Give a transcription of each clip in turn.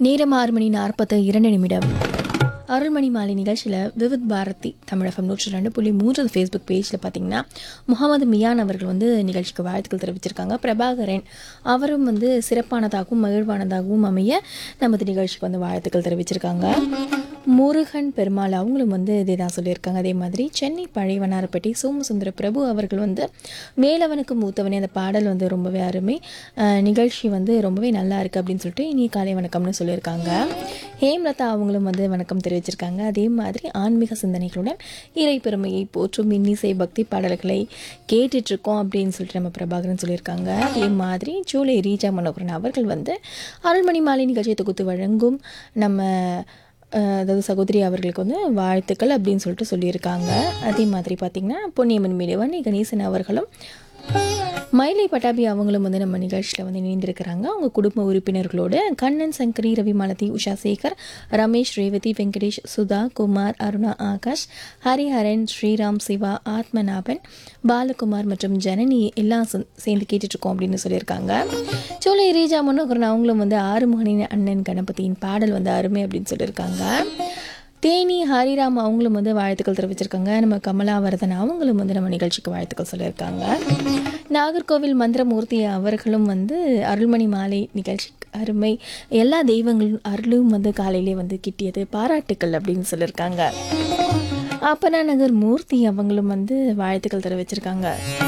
நேரம் ஆறு மணி நாற்பத்து இரண்டு நிமிடம் அருள்மணி மாலை நிகழ்ச்சியில் விவித் பாரதி தமிழகம் நூற்றி ரெண்டு புள்ளி மூன்று ஃபேஸ்புக் பேஜில் பார்த்தீங்கன்னா முகமது மியான் அவர்கள் வந்து நிகழ்ச்சிக்கு வாழ்த்துக்கள் தெரிவிச்சிருக்காங்க பிரபாகரன் அவரும் வந்து சிறப்பானதாகவும் மகிழ்வானதாகவும் அமைய நமது நிகழ்ச்சிக்கு வந்து வாழ்த்துக்கள் தெரிவிச்சிருக்காங்க முருகன் பெருமாள் அவங்களும் வந்து இதே தான் சொல்லியிருக்காங்க அதே மாதிரி சென்னை பழையவனாரப்பட்டி சோமசுந்தர பிரபு அவர்கள் வந்து வேலவனுக்கு மூத்தவனே அந்த பாடல் வந்து ரொம்பவே அருமை அஹ் நிகழ்ச்சி வந்து ரொம்பவே நல்லா இருக்குது அப்படின்னு சொல்லிட்டு இனி காலை வணக்கம்னு சொல்லியிருக்காங்க ஹேம்லதா அவங்களும் வந்து வணக்கம் தெரிவிச்சிருக்காங்க அதே மாதிரி ஆன்மீக சிந்தனைகளுடன் இறை பெருமையை போற்றும் இன்னிசை பக்தி பாடல்களை கேட்டுட்ருக்கோம் அப்படின்னு சொல்லிட்டு நம்ம பிரபாகரன் சொல்லியிருக்காங்க அதே மாதிரி ஜூலை ரீஜா மனோகரன் அவர்கள் வந்து அருள்மணி மாலை நிகழ்ச்சியை தொகுத்து வழங்கும் நம்ம அஹ் அதாவது சகோதரி அவர்களுக்கு வந்து வாழ்த்துக்கள் அப்படின்னு சொல்லிட்டு சொல்லியிருக்காங்க அதே மாதிரி பார்த்திங்கன்னா பொன்னியம்மன் மீடியவன் கணேசன் அவர்களும் மயிலை பட்டாபி அவங்களும் வந்து நம்ம நிகழ்ச்சியில் வந்து இணைந்திருக்கிறாங்க அவங்க குடும்ப உறுப்பினர்களோடு கண்ணன் சங்கரி ரவி மாலதி உஷா சேகர் ரமேஷ் ரேவதி வெங்கடேஷ் சுதா குமார் அருணா ஆகாஷ் ஹரிஹரன் ஸ்ரீராம் சிவா ஆத்மநாபன் பாலகுமார் மற்றும் ஜனனி எல்லாம் சே- சேர்ந்து கேட்டுட்ருக்கோம் அப்படின்னு சொல்லியிருக்காங்க சோலை ரீஜா மனோகரன் அவங்களும் வந்து ஆறுமுகனின் அண்ணன் கணபதியின் பாடல் வந்து அருமை அப்படின்னு சொல்லியிருக்காங்க தேனி ஹரிராம் அவங்களும் வந்து வாழ்த்துக்கள் தெரிவிச்சிருக்காங்க நம்ம கமலாவரதன் அவங்களும் வந்து நம்ம நிகழ்ச்சிக்கு வாழ்த்துக்கள் சொல்லியிருக்காங்க நாகர்கோவில் மந்திரமூர்த்தி அவர்களும் வந்து அருள்மணி மாலை நிகழ்ச்சி அருமை எல்லா தெய்வங்களும் அருளும் வந்து காலையிலே வந்து கிட்டியது பாராட்டுக்கள் அப்படின்னு சொல்லியிருக்காங்க அப்பனா நகர் மூர்த்தி அவங்களும் வந்து வாழ்த்துக்கள் தெரிவிச்சிருக்காங்க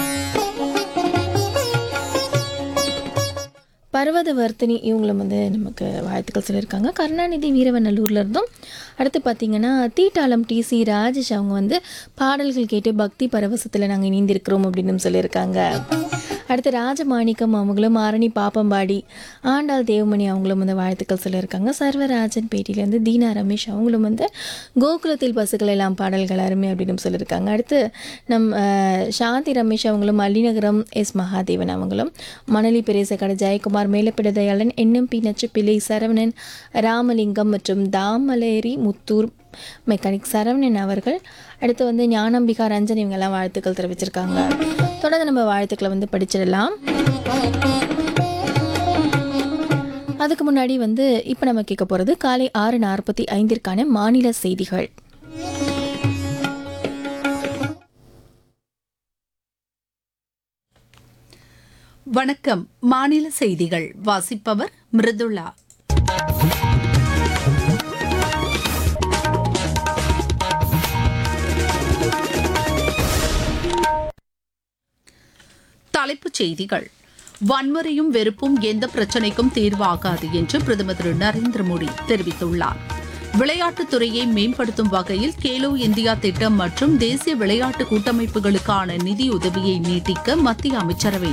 பர்வத வர்த்தினி இவங்களும் வந்து நமக்கு வாழ்த்துக்கள் சொல்லியிருக்காங்க கருணாநிதி வீரவநல்லூர்ல இருந்தும் அடுத்து பார்த்தீங்கன்னா தீட்டாளம் டிசி ராஜேஷ் அவங்க வந்து பாடல்கள் கேட்டு பக்தி பரவசத்தில் நாங்கள் இணைந்திருக்கிறோம் அப்படின்னு சொல்லியிருக்காங்க அடுத்து ராஜமாணிக்கம் அவங்களும் ஆரணி பாப்பம்பாடி ஆண்டாள் தேவமணி அவங்களும் வந்து வாழ்த்துக்கள் சொல்லியிருக்காங்க சர்வராஜன் பேட்டியிலேருந்து தீனா ரமேஷ் அவங்களும் வந்து கோகுலத்தில் பசுக்கள் எல்லாம் பாடல்கள் அருமை அப்படின்னு சொல்லியிருக்காங்க அடுத்து நம் அஹ், சாந்தி ரமேஷ் அவங்களும் அள்ளிநகரம் எஸ் மகாதேவன் அவங்களும் மணலி பெரேசக்கடை ஜெயக்குமார் மேலப்பிட தயாளன் என்எம்பி நச்சுப்பிள்ளை சரவணன் ராமலிங்கம் மற்றும் தாமலேரி முத்தூர் மெக்கானிக் சரவணன் அவர்கள் அடுத்து வந்து ஞானம்பிகா ரஞ்சன் இவங்கெல்லாம் வாழ்த்துக்கள் தெரிவிச்சிருக்காங்க தொடர்ந்து நம்ம வாழ்த்துக்களை வந்து படிச்சிடலாம் அதுக்கு முன்னாடி வந்து இப்போ நம்ம கேட்க போகிறது காலை ஆறு நாற்பத்தி ஐந்திற்கான மாநில செய்திகள் வணக்கம் மாநில செய்திகள் வாசிப்பவர் மிருதுளா தலைப்புச் செய்திகள் வன்முறையும் வெறுப்பும் எந்த பிரச்சினைக்கும் தீர்வாகாது என்று பிரதமர் திரு நரேந்திர மோடி தெரிவித்துள்ளார் விளையாட்டுத் துறையை மேம்படுத்தும் வகையில் கேலோ இந்தியா திட்டம் மற்றும் தேசிய விளையாட்டு கூட்டமைப்புகளுக்கான நிதியுதவியை நீட்டிக்க மத்திய அமைச்சரவை